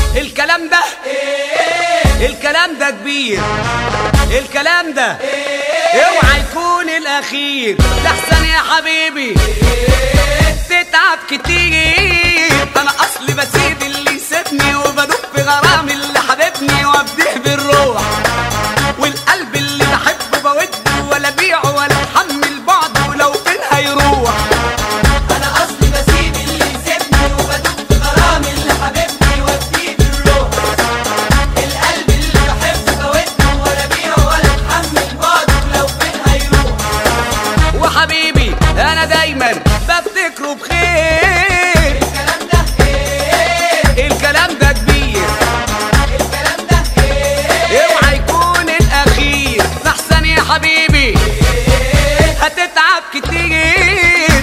الكلام ده الكلام ده كبير الكلام ده اوعى يكون الاخير لحسن يا حبيبي تتعب كتير انا اصلي بسيب اللي يسيبني وبدوب في غرام اللي حبيبني وابديه بالروح والقلب اللي بحبه بوده ولا بيعه ولا اتحمل بعده ولو فين هيروح انا اصلي بسيب اللي يسيبني وبدوب في غرام اللي حبيبني واديه بالروح القلب اللي بحبه بوده ولا بيعه ولا اتحمل بعده ولو فين هيروح وحبيبي انا دايما بفتكره بخير الكلام ده ايه الكلام ده كبير الكلام ده ايه اوعى يكون الاخير لحسن يا حبيبي هتتعب كتير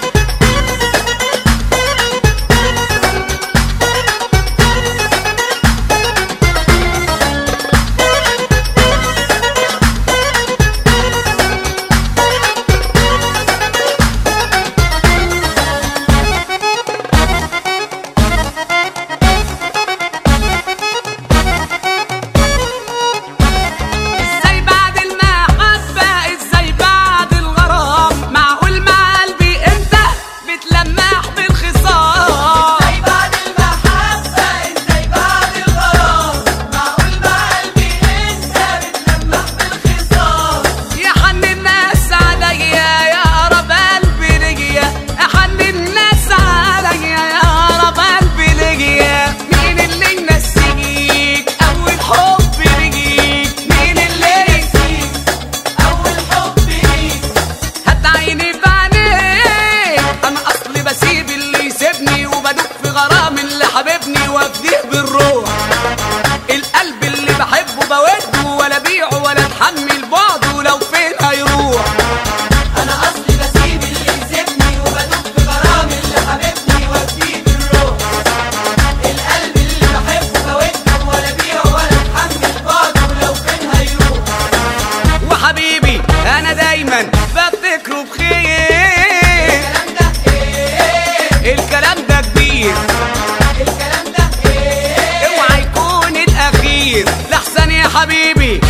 ازاي بعد المحبة ازاي بعد الغرام معقول مع قلبي انت بتلمح بالخصام ازاي بعد المحبة ازاي بعد الغرام معقول مع قلبي انت بتلمح بالخصام يا حن الناس عليا يا قرب قلبي ليا يا حن الناس عليا يا قرب قلبي ليا مين اللي ينسيك اول حب ليك مين اللي ينسيك اول حب ليك هات عيني في عينيك انا اصلي بسيب اللي يسيبني وبدوب في غرام اللي حبيبني وافديه بالروح القلب اللي بحبه بوده ولا بيعه ولا اتحمل بعده لو فين هيروح انا اصلي بسيب اللي يسيبني وبدوب في غرام اللي حبيبني واديه بالروح القلب اللي بحبه بوده ولا بيعه ولا اتحمل بعده ولو فين هيروح وحبيبي انا دايما بفتكره بخير الكلام ده ايه الكلام ده كبير الكلام ده ايه اوعى يكون الاخير لحسن يا حبيبي